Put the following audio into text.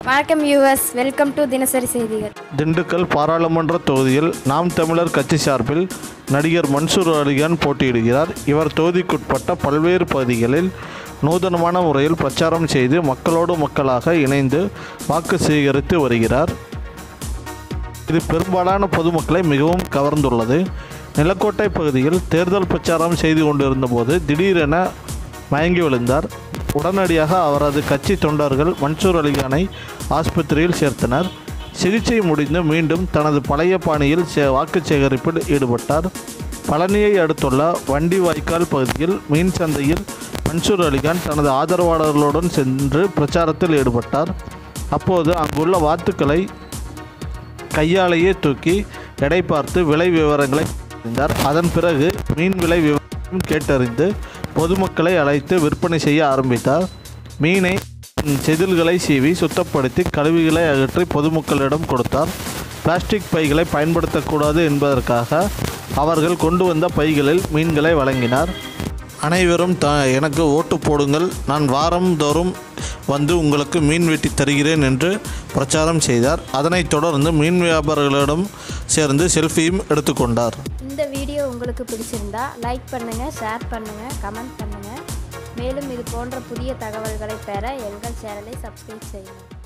வணக்கம் US welcome to தினசரி செய்திகள் திண்டுக்கல் பாராளுமன்ற தொகுதியில் நாம் தமிழர் கட்சி சார்பில் நடிகர் மன்சூர் அலிகான் போட்டியிடுகிறார் இவர் தொகுதிக்குட்பட்ட பல்வேறு பகுதிகளில் நூதனமான முறையில் பிரச்சாரம் செய்து மக்களோடு மக்களாக இணைந்து வாக்கு சேகரித்து வருகிறார் இது பெரும்பாலான பொதுமக்களை மிகவும் கவர்ந்துள்ளது நிலக்கோட்டை பகுதியில் தேர்தல் பிரச்சாரம் செய்து கொண்டிருந்தபோது திடீரென மயங்கி விழுந்தார் உடனடியாக அவரது கட்சி தொண்டர்கள் மன்சூர் அலிகானை ஆஸ்பத்திரியில் சேர்த்தனர் சிகிச்சை முடிந்து மீண்டும் தனது பழைய பாணியில் சே வாக்கு சேகரிப்பில் ஈடுபட்டார் பழனியை அடுத்துள்ள வண்டி வாய்க்கால் பகுதியில் மீன் சந்தையில் மன்சூர் அலிகான் தனது ஆதரவாளர்களுடன் சென்று பிரச்சாரத்தில் ஈடுபட்டார் அப்போது அங்குள்ள வாத்துக்களை கையாலேயே தூக்கி எடை பார்த்து விலை விவரங்களை அறிந்தார் அதன் பிறகு மீன் விலை விவரம் கேட்டறிந்து பொதுமக்களை அழைத்து விற்பனை செய்ய ஆரம்பித்தார் மீனை செதில்களை சீவி சுத்தப்படுத்தி கழிவுகளை அகற்றி பொதுமக்களிடம் கொடுத்தார் பிளாஸ்டிக் பைகளை பயன்படுத்தக்கூடாது என்பதற்காக அவர்கள் கொண்டு வந்த பைகளில் மீன்களை வழங்கினார் அனைவரும் த எனக்கு ஓட்டு போடுங்கள் நான் வாரந்தோறும் வந்து உங்களுக்கு மீன் வெட்டி தருகிறேன் என்று பிரச்சாரம் செய்தார் அதனைத் தொடர்ந்து மீன் வியாபாரிகளிடம் சேர்ந்து செல்ஃபியும் எடுத்துக்கொண்டார் இந்த வீடியோ உங்களுக்கு பிடிச்சிருந்தா லைக் பண்ணுங்கள் ஷேர் பண்ணுங்கள் கமெண்ட் பண்ணுங்கள் மேலும் இது போன்ற புதிய தகவல்களை பெற எங்கள் சேனலை சப்ஸ்கிரைப் செய்யுங்கள்